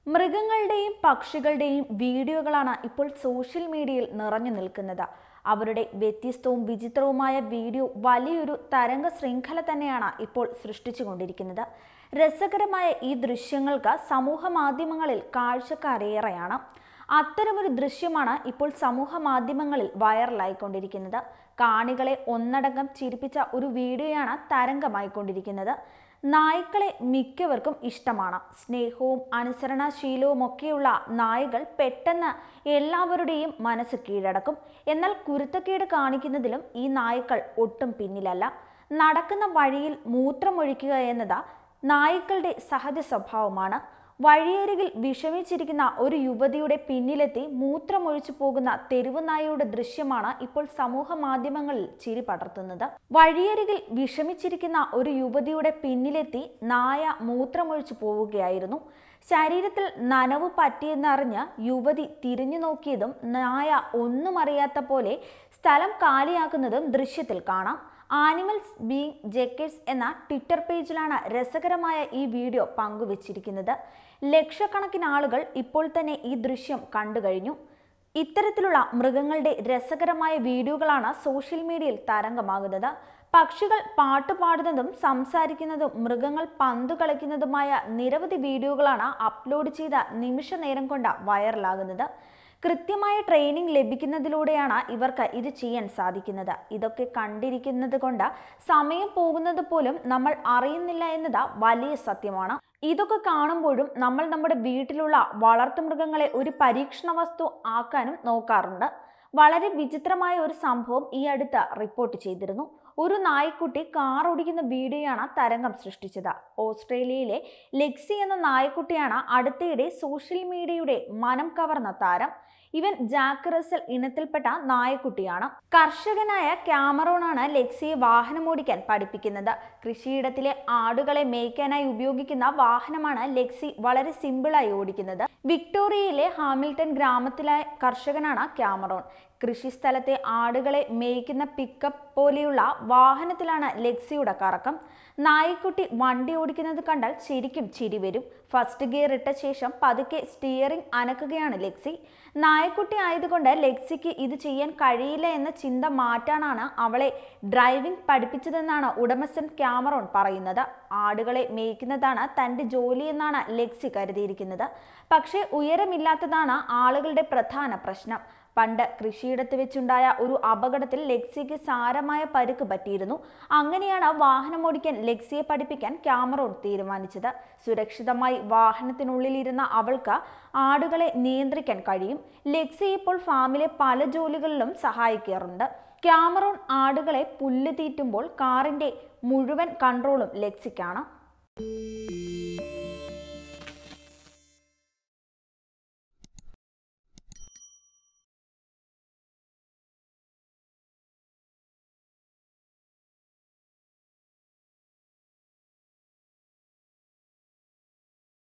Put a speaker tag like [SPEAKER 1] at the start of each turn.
[SPEAKER 1] മൃഗങ്ങളുടെയും പക്ഷികളുടെയും വീഡിയോകളാണ് ഇപ്പോൾ സോഷ്യൽ മീഡിയയിൽ നിറഞ്ഞു നിൽക്കുന്നത് അവരുടെ വ്യത്യസ്തവും വിചിത്രവുമായ വീഡിയോ വലിയൊരു തരംഗ ശൃംഖല തന്നെയാണ് ഇപ്പോൾ സൃഷ്ടിച്ചുകൊണ്ടിരിക്കുന്നത് രസകരമായ ഈ ദൃശ്യങ്ങൾക്ക് സമൂഹ മാധ്യമങ്ങളിൽ കാഴ്ചക്കാരേറെയാണ് അത്തരമൊരു ദൃശ്യമാണ് ഇപ്പോൾ സമൂഹ മാധ്യമങ്ങളിൽ വൈറലായിക്കൊണ്ടിരിക്കുന്നത് കാണികളെ ഒന്നടങ്കം ചിരിപ്പിച്ച ഒരു വീഡിയോയാണ് തരംഗമായിക്കൊണ്ടിരിക്കുന്നത് നായ്ക്കളെ മിക്കവർക്കും ഇഷ്ടമാണ് സ്നേഹവും അനുസരണശീലവും ഒക്കെയുള്ള നായകൾ പെട്ടെന്ന് എല്ലാവരുടെയും മനസ്സ് കീഴടക്കും എന്നാൽ കുരുത്തക്കേട് കാണിക്കുന്നതിലും ഈ നായ്ക്കൾ ഒട്ടും പിന്നിലല്ല നടക്കുന്ന വഴിയിൽ മൂത്രമൊഴിക്കുക എന്നത് നായ്ക്കളുടെ സഹജ സ്വഭാവമാണ് വഴിയരികിൽ വിഷമിച്ചിരിക്കുന്ന ഒരു യുവതിയുടെ പിന്നിലെത്തി മൂത്രമൊഴിച്ചു പോകുന്ന തെരുവ് നായയുടെ ദൃശ്യമാണ് ഇപ്പോൾ സമൂഹ മാധ്യമങ്ങളിൽ ചിരി പടർത്തുന്നത് വഴിയരികിൽ വിഷമിച്ചിരിക്കുന്ന ഒരു യുവതിയുടെ പിന്നിലെത്തി നായ മൂത്രമൊഴിച്ചു പോവുകയായിരുന്നു ശരീരത്തിൽ നനവ് പറ്റിയെന്നറിഞ്ഞ് യുവതി തിരിഞ്ഞു നോക്കിയതും നായ ഒന്നും അറിയാത്ത പോലെ സ്ഥലം കാലിയാക്കുന്നതും ദൃശ്യത്തിൽ കാണാം ആനിമൽസ് ബീങ് ജെക്കേഴ്സ് എന്ന ട്വിറ്റർ പേജിലാണ് രസകരമായ ഈ വീഡിയോ പങ്കുവച്ചിരിക്കുന്നത് ലക്ഷക്കണക്കിന് ആളുകൾ ഇപ്പോൾ തന്നെ ഈ ദൃശ്യം കണ്ടു കഴിഞ്ഞു ഇത്തരത്തിലുള്ള മൃഗങ്ങളുടെ രസകരമായ വീഡിയോകളാണ് സോഷ്യൽ മീഡിയയിൽ തരംഗമാകുന്നത് പക്ഷികൾ പാട്ട് പാടുന്നതും സംസാരിക്കുന്നതും മൃഗങ്ങൾ പന്തു കളിക്കുന്നതുമായ നിരവധി വീഡിയോകളാണ് അപ്ലോഡ് ചെയ്ത നിമിഷ നേരം കൊണ്ട് വൈറലാകുന്നത് കൃത്യമായ ട്രെയിനിങ് ലഭിക്കുന്നതിലൂടെയാണ് ഇവർക്ക് ഇത് ചെയ്യാൻ സാധിക്കുന്നത് ഇതൊക്കെ കണ്ടിരിക്കുന്നത് കൊണ്ട് സമയം പോകുന്നത് പോലും നമ്മൾ അറിയുന്നില്ല എന്നത് വലിയ സത്യമാണ് ഇതൊക്കെ കാണുമ്പോഴും നമ്മൾ നമ്മുടെ വീട്ടിലുള്ള വളർത്തുമൃഗങ്ങളെ ഒരു പരീക്ഷണ വസ്തു ആക്കാനും നോക്കാറുണ്ട് വളരെ വിചിത്രമായ ഒരു സംഭവം ഈ അടുത്ത് റിപ്പോർട്ട് ചെയ്തിരുന്നു ഒരു നായ്ക്കുട്ടി കാർ ഓടിക്കുന്ന വീഡിയോയാണ് തരംഗം സൃഷ്ടിച്ചത് ഓസ്ട്രേലിയയിലെ ലെക്സി എന്ന നായ്ക്കുട്ടിയാണ് അടുത്തിടെ സോഷ്യൽ മീഡിയയുടെ മനം കവർന്ന താരം ഇവൻ ജാക്ക് റസൽ ഇനത്തിൽപ്പെട്ട നായക്കുട്ടിയാണ് കർഷകനായ ക്യാമറോണാണ് ലെക്സിയെ വാഹനമോടിക്കാൻ പഠിപ്പിക്കുന്നത് കൃഷിയിടത്തിലെ ആടുകളെ മേയ്ക്കാനായി ഉപയോഗിക്കുന്ന വാഹനമാണ് ലെക്സി വളരെ സിമ്പിളായി ഓടിക്കുന്നത് വിക്ടോറിയയിലെ ഹാമിൽട്ടൺ ഗ്രാമത്തിലെ കർഷകനാണ് ക്യാമറോൺ കൃഷിസ്ഥലത്തെ ആടുകളെ മേയ്ക്കുന്ന പിക്കപ്പ് പോലെയുള്ള വാഹനത്തിലാണ് ലെക്സിയുടെ കറക്കം നായ്ക്കുട്ടി വണ്ടി ഓടിക്കുന്നത് കണ്ടാൽ ശരിക്കും ചിരി വരും ഫസ്റ്റ് ഗിയർ ഇട്ട ശേഷം പതുക്കെ സ്റ്റിയറിംഗ് അനക്കുകയാണ് ലെക്സി നായക്കുട്ടി ആയതുകൊണ്ട് ലെക്സിക്ക് ഇത് ചെയ്യാൻ കഴിയില്ല എന്ന ചിന്ത മാറ്റാനാണ് അവളെ ഡ്രൈവിംഗ് പഠിപ്പിച്ചതെന്നാണ് ഉടമസ്ഥൻ ക്യാമറോൺ പറയുന്നത് ആടുകളെ മേയ്ക്കുന്നതാണ് തൻ്റെ ജോലി എന്നാണ് ലെക്സി കരുതിയിരിക്കുന്നത് പക്ഷേ ഉയരമില്ലാത്തതാണ് ആളുകളുടെ പ്രധാന പ്രശ്നം പണ്ട് കൃഷിയിടത്ത് വെച്ചുണ്ടായ ഒരു അപകടത്തിൽ ലെക്സിക്ക് സാരമായ പരുക്ക് പറ്റിയിരുന്നു അങ്ങനെയാണ് വാഹനമോടിക്കാൻ ലെക്സിയെ പഠിപ്പിക്കാൻ ക്യാമറോൺ തീരുമാനിച്ചത് സുരക്ഷിതമായി വാഹനത്തിനുള്ളിലിരുന്ന അവൾക്ക് ആടുകളെ നിയന്ത്രിക്കാൻ കഴിയും ലെക്സി ഇപ്പോൾ ഫാമിലെ പല ജോലികളിലും സഹായിക്കാറുണ്ട് ക്യാമറോൺ ആടുകളെ പുല്ല് തീറ്റുമ്പോൾ കാറിന്റെ മുഴുവൻ കൺട്രോളും ലെക്സിക്കാണ്